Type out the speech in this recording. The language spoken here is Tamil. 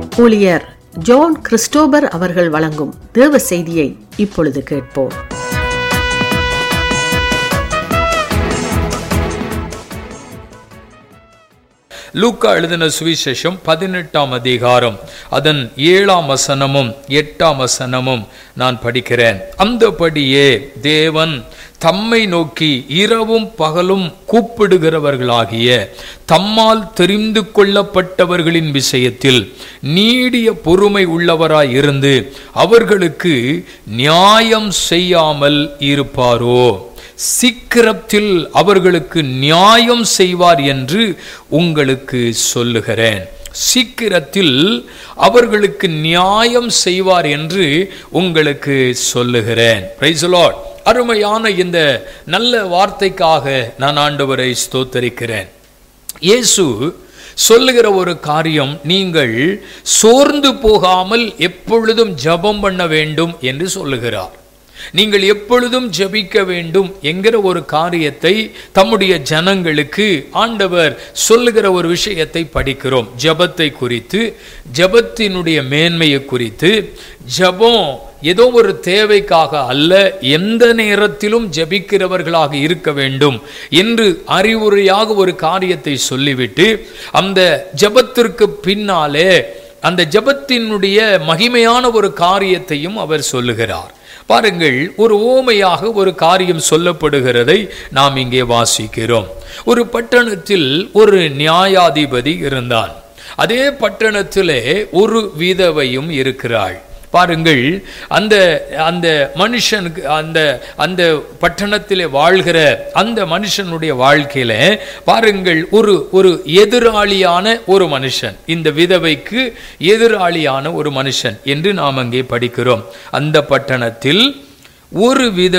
ஊழியர் ஜான் கிறிஸ்டோபர் அவர்கள் வழங்கும் தேவ செய்தியை இப்பொழுது கேட்போம் லூக்கா எழுதின சுவிசேஷம் பதினெட்டாம் அதிகாரம் அதன் ஏழாம் வசனமும் எட்டாம் வசனமும் நான் படிக்கிறேன் அந்தபடியே தேவன் தம்மை நோக்கி இரவும் பகலும் கூப்பிடுகிறவர்களாகிய தம்மால் தெரிந்து கொள்ளப்பட்டவர்களின் விஷயத்தில் நீடிய பொறுமை உள்ளவராய் இருந்து அவர்களுக்கு நியாயம் செய்யாமல் இருப்பாரோ சீக்கிரத்தில் அவர்களுக்கு நியாயம் செய்வார் என்று உங்களுக்கு சொல்லுகிறேன் சீக்கிரத்தில் அவர்களுக்கு நியாயம் செய்வார் என்று உங்களுக்கு சொல்லுகிறேன் Praise the Lord. அருமையான இந்த நல்ல வார்த்தைக்காக நான் ஆண்டவரை ஸ்தோத்தரிக்கிறேன் இயேசு சொல்லுகிற ஒரு காரியம் நீங்கள் சோர்ந்து போகாமல் எப்பொழுதும் ஜெபம் பண்ண வேண்டும் என்று சொல்லுகிறார் நீங்கள் எப்பொழுதும் ஜெபிக்க வேண்டும் என்கிற ஒரு காரியத்தை தம்முடைய ஜனங்களுக்கு ஆண்டவர் சொல்லுகிற ஒரு விஷயத்தை படிக்கிறோம் ஜெபத்தை குறித்து ஜெபத்தினுடைய மேன்மையை குறித்து ஜெபம் ஏதோ ஒரு தேவைக்காக அல்ல எந்த நேரத்திலும் ஜெபிக்கிறவர்களாக இருக்க வேண்டும் என்று அறிவுரையாக ஒரு காரியத்தை சொல்லிவிட்டு அந்த ஜெபத்திற்கு பின்னாலே அந்த ஜெபத்தினுடைய மகிமையான ஒரு காரியத்தையும் அவர் சொல்லுகிறார் பாருங்கள் ஒரு ஓமையாக ஒரு காரியம் சொல்லப்படுகிறதை நாம் இங்கே வாசிக்கிறோம் ஒரு பட்டணத்தில் ஒரு நியாயாதிபதி இருந்தான் அதே பட்டணத்திலே ஒரு விதவையும் இருக்கிறாள் பாருங்கள் அந்த அந்த மனுஷனுக்கு அந்த அந்த பட்டணத்திலே வாழ்கிற அந்த மனுஷனுடைய வாழ்க்கையில பாருங்கள் ஒரு ஒரு எதிராளியான ஒரு மனுஷன் இந்த விதவைக்கு எதிராளியான ஒரு மனுஷன் என்று நாம் அங்கே படிக்கிறோம் அந்த பட்டணத்தில் ஒரு வித